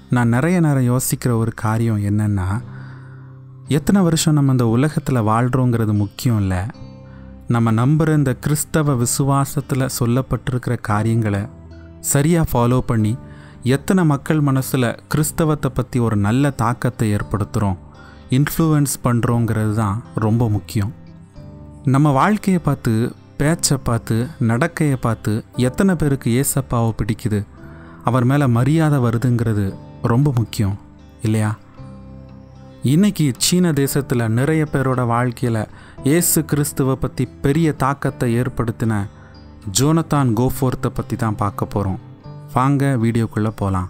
நான் நிறைய நேரம் யோசிக்கிற ஒரு காரியம் என்னென்னா எத்தனை வருஷம் நம்ம இந்த உலகத்தில் வாழ்கிறோங்கிறது முக்கியம் இல்லை நம்ம நம்புகிற இந்த கிறிஸ்தவ விசுவாசத்தில் சொல்லப்பட்டிருக்கிற காரியங்களை சரியாக ஃபாலோ பண்ணி எத்தனை மக்கள் மனசில் கிறிஸ்தவத்தை பற்றி ஒரு நல்ல தாக்கத்தை ஏற்படுத்துகிறோம் இன்ஃப்ளூயன்ஸ் பண்ணுறோங்கிறது தான் ரொம்ப முக்கியம் நம்ம வாழ்க்கையை பார்த்து பேச்சை பார்த்து நடக்கையை பார்த்து எத்தனை பேருக்கு ஏசப்பாவை பிடிக்குது அவர் மேலே மரியாதை வருதுங்கிறது ரொம்ப முக்கியம் இல்லையா இன்னைக்கு சீன தேசத்தில் நிறைய பேரோட வாழ்க்கையில் இயேசு கிறிஸ்துவை பற்றி பெரிய தாக்கத்தை ஏற்படுத்தின ஜோனத்தான் கோஃபோர்த்தை பற்றி தான் பார்க்க போகிறோம் வாங்க வீடியோக்குள்ளே போகலாம்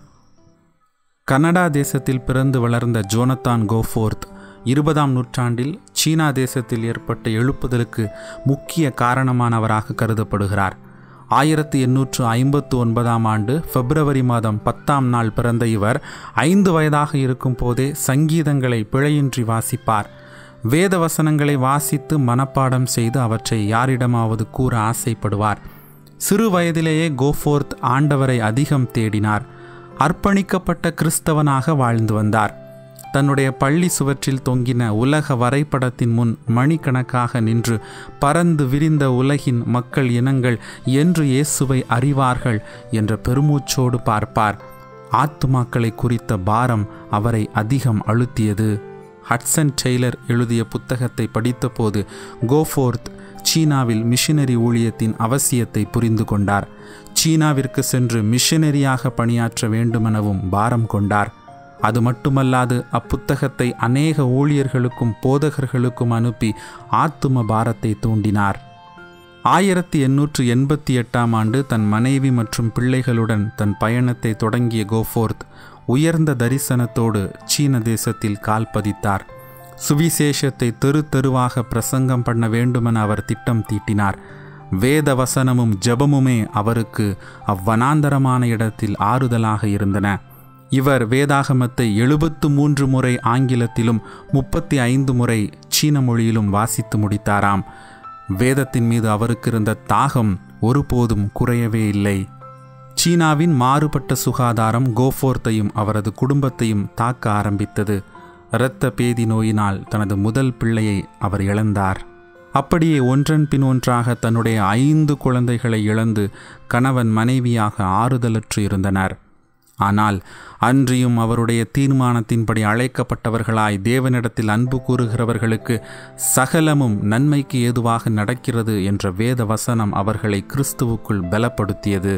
கனடா தேசத்தில் பிறந்து வளர்ந்த ஜோனத்தான் கோஃபோர்த் இருபதாம் நூற்றாண்டில் சீனா தேசத்தில் ஏற்பட்ட எழுப்புதலுக்கு முக்கிய காரணமானவராக கருதப்படுகிறார் ஆயிரத்தி எண்ணூற்று ஐம்பத்து ஒன்பதாம் ஆண்டு பிப்ரவரி மாதம் பத்தாம் நாள் பிறந்த இவர் ஐந்து வயதாக இருக்கும் போதே சங்கீதங்களை பிழையின்றி வாசிப்பார் வேத வசனங்களை வாசித்து மனப்பாடம் செய்து அவற்றை யாரிடமாவது கூற ஆசைப்படுவார் சிறு வயதிலேயே கோஃபோர்த் ஆண்டவரை அதிகம் தேடினார் அர்ப்பணிக்கப்பட்ட கிறிஸ்தவனாக வாழ்ந்து வந்தார் தன்னுடைய பள்ளி சுவற்றில் தொங்கின உலக வரைபடத்தின் முன் மணிக்கணக்காக நின்று பறந்து விரிந்த உலகின் மக்கள் இனங்கள் என்று இயேசுவை அறிவார்கள் என்ற பெருமூச்சோடு பார்ப்பார் ஆத்துமாக்களை குறித்த பாரம் அவரை அதிகம் அழுத்தியது ஹட்சன் டெய்லர் எழுதிய புத்தகத்தை படித்தபோது கோஃபோர்த் சீனாவில் மிஷினரி ஊழியத்தின் அவசியத்தை புரிந்து கொண்டார் சீனாவிற்கு சென்று மிஷனரியாக பணியாற்ற வேண்டுமெனவும் பாரம் கொண்டார் அது மட்டுமல்லாது அப்புத்தகத்தை அநேக ஊழியர்களுக்கும் போதகர்களுக்கும் அனுப்பி ஆத்தும பாரத்தை தூண்டினார் ஆயிரத்தி எண்ணூற்று எண்பத்தி எட்டாம் ஆண்டு தன் மனைவி மற்றும் பிள்ளைகளுடன் தன் பயணத்தை தொடங்கிய கோஃபோர்த் உயர்ந்த தரிசனத்தோடு சீன தேசத்தில் கால் பதித்தார் சுவிசேஷத்தை தெரு தெருவாக பிரசங்கம் பண்ண வேண்டுமென அவர் திட்டம் தீட்டினார் வேத வசனமும் ஜெபமுமே அவருக்கு அவ்வனாந்தரமான இடத்தில் ஆறுதலாக இருந்தன இவர் வேதாகமத்தை எழுபத்து மூன்று முறை ஆங்கிலத்திலும் முப்பத்தி ஐந்து முறை சீன மொழியிலும் வாசித்து முடித்தாராம் வேதத்தின் மீது அவருக்கு இருந்த தாகம் ஒருபோதும் குறையவே இல்லை சீனாவின் மாறுபட்ட சுகாதாரம் கோஃபோர்த்தையும் அவரது குடும்பத்தையும் தாக்க ஆரம்பித்தது இரத்த பேதி நோயினால் தனது முதல் பிள்ளையை அவர் இழந்தார் அப்படியே ஒன்றன் பின் ஒன்றாக தன்னுடைய ஐந்து குழந்தைகளை இழந்து கணவன் மனைவியாக ஆறுதலற்று இருந்தனர் ஆனால் அன்றியும் அவருடைய தீர்மானத்தின்படி அழைக்கப்பட்டவர்களாய் தேவனிடத்தில் அன்பு கூறுகிறவர்களுக்கு சகலமும் நன்மைக்கு ஏதுவாக நடக்கிறது என்ற வேத வசனம் அவர்களை கிறிஸ்துவுக்குள் பலப்படுத்தியது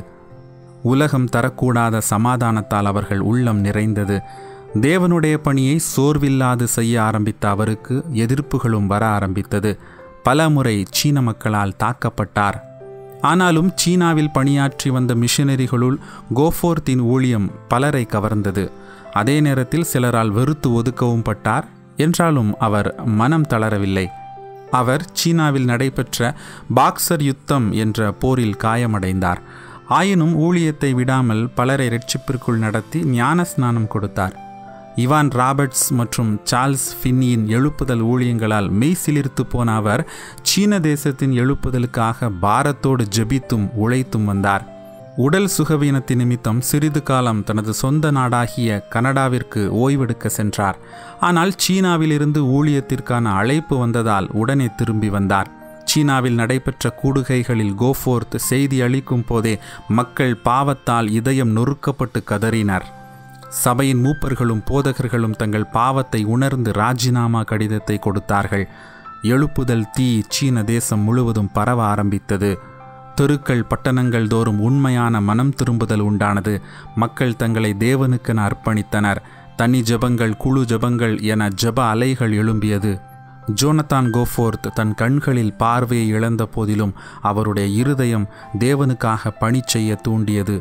உலகம் தரக்கூடாத சமாதானத்தால் அவர்கள் உள்ளம் நிறைந்தது தேவனுடைய பணியை சோர்வில்லாது செய்ய ஆரம்பித்த அவருக்கு எதிர்ப்புகளும் வர ஆரம்பித்தது பல முறை சீன மக்களால் தாக்கப்பட்டார் ஆனாலும் சீனாவில் பணியாற்றி வந்த மிஷனரிகளுள் கோஃபோர்த்தின் ஊழியம் பலரை கவர்ந்தது அதே நேரத்தில் சிலரால் வெறுத்து ஒதுக்கவும் பட்டார் என்றாலும் அவர் மனம் தளரவில்லை அவர் சீனாவில் நடைபெற்ற பாக்சர் யுத்தம் என்ற போரில் காயமடைந்தார் ஆயினும் ஊழியத்தை விடாமல் பலரை ரட்சிப்பிற்குள் நடத்தி ஞான ஸ்நானம் கொடுத்தார் இவான் ராபர்ட்ஸ் மற்றும் சார்ல்ஸ் ஃபின்னியின் எழுப்புதல் ஊழியங்களால் மெய் சிலிர்த்து போன அவர் சீன தேசத்தின் எழுப்புதலுக்காக பாரத்தோடு ஜெபித்தும் உழைத்தும் வந்தார் உடல் சுகவீனத்தின் நிமித்தம் சிறிது காலம் தனது சொந்த நாடாகிய கனடாவிற்கு ஓய்வெடுக்க சென்றார் ஆனால் சீனாவிலிருந்து ஊழியத்திற்கான அழைப்பு வந்ததால் உடனே திரும்பி வந்தார் சீனாவில் நடைபெற்ற கூடுகைகளில் கோஃபோர்த் செய்தி அளிக்கும் போதே மக்கள் பாவத்தால் இதயம் நொறுக்கப்பட்டு கதறினர் சபையின் மூப்பர்களும் போதகர்களும் தங்கள் பாவத்தை உணர்ந்து ராஜினாமா கடிதத்தை கொடுத்தார்கள் எழுப்புதல் தீ சீன தேசம் முழுவதும் பரவ ஆரம்பித்தது தெருக்கள் பட்டணங்கள் தோறும் உண்மையான மனம் திரும்புதல் உண்டானது மக்கள் தங்களை தேவனுக்கென அர்ப்பணித்தனர் தனி ஜெபங்கள் குழு ஜெபங்கள் என ஜெப அலைகள் எழும்பியது ஜோனத்தான் கோஃபோர்த் தன் கண்களில் பார்வையை இழந்த போதிலும் அவருடைய இருதயம் தேவனுக்காக பணி செய்ய தூண்டியது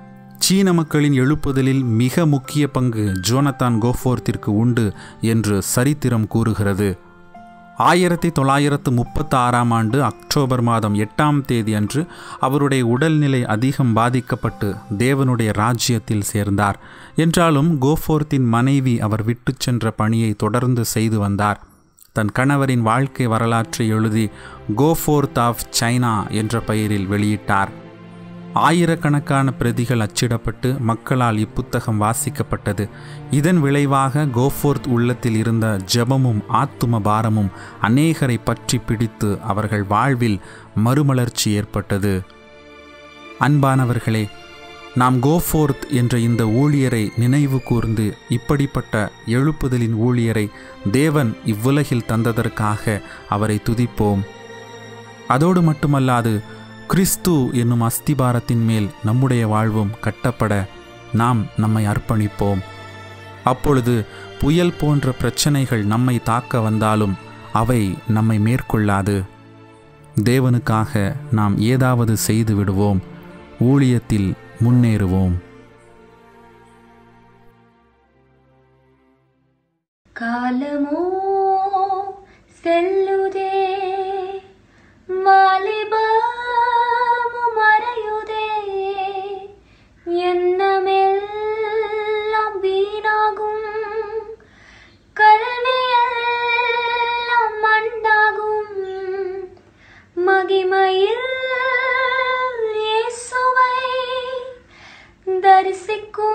சீன மக்களின் எழுப்புதலில் மிக முக்கிய பங்கு ஜோனத்தான் கோஃபோர்த்திற்கு உண்டு என்று சரித்திரம் கூறுகிறது ஆயிரத்தி தொள்ளாயிரத்து முப்பத்தி ஆறாம் ஆண்டு அக்டோபர் மாதம் எட்டாம் தேதி அன்று அவருடைய உடல்நிலை அதிகம் பாதிக்கப்பட்டு தேவனுடைய ராஜ்யத்தில் சேர்ந்தார் என்றாலும் கோஃபோர்த்தின் மனைவி அவர் விட்டுச் சென்ற பணியை தொடர்ந்து செய்து வந்தார் தன் கணவரின் வாழ்க்கை வரலாற்றை எழுதி கோஃபோர்த் ஆஃப் சைனா என்ற பெயரில் வெளியிட்டார் ஆயிரக்கணக்கான பிரதிகள் அச்சிடப்பட்டு மக்களால் இப்புத்தகம் வாசிக்கப்பட்டது இதன் விளைவாக கோஃபோர்த் உள்ளத்தில் இருந்த ஜெபமும் ஆத்தும பாரமும் அநேகரை பற்றி பிடித்து அவர்கள் வாழ்வில் மறுமலர்ச்சி ஏற்பட்டது அன்பானவர்களே நாம் கோஃபோர்த் என்ற இந்த ஊழியரை நினைவு கூர்ந்து இப்படிப்பட்ட எழுப்புதலின் ஊழியரை தேவன் இவ்வுலகில் தந்ததற்காக அவரை துதிப்போம் அதோடு மட்டுமல்லாது கிறிஸ்து என்னும் அஸ்திபாரத்தின் மேல் நம்முடைய வாழ்வும் கட்டப்பட நாம் நம்மை அர்ப்பணிப்போம் அப்பொழுது புயல் போன்ற பிரச்சனைகள் நம்மை தாக்க வந்தாலும் அவை நம்மை மேற்கொள்ளாது தேவனுக்காக நாம் ஏதாவது செய்து விடுவோம் ஊழியத்தில் முன்னேறுவோம் காலமோ செல்லுதே வாலிபமு மறையுதே எண்ணமெல்லாம் வீணாகும் கல்வியெல்லாம் மண்ணாகும் மகிமையில் இயேசுவை தரிசிக்கும்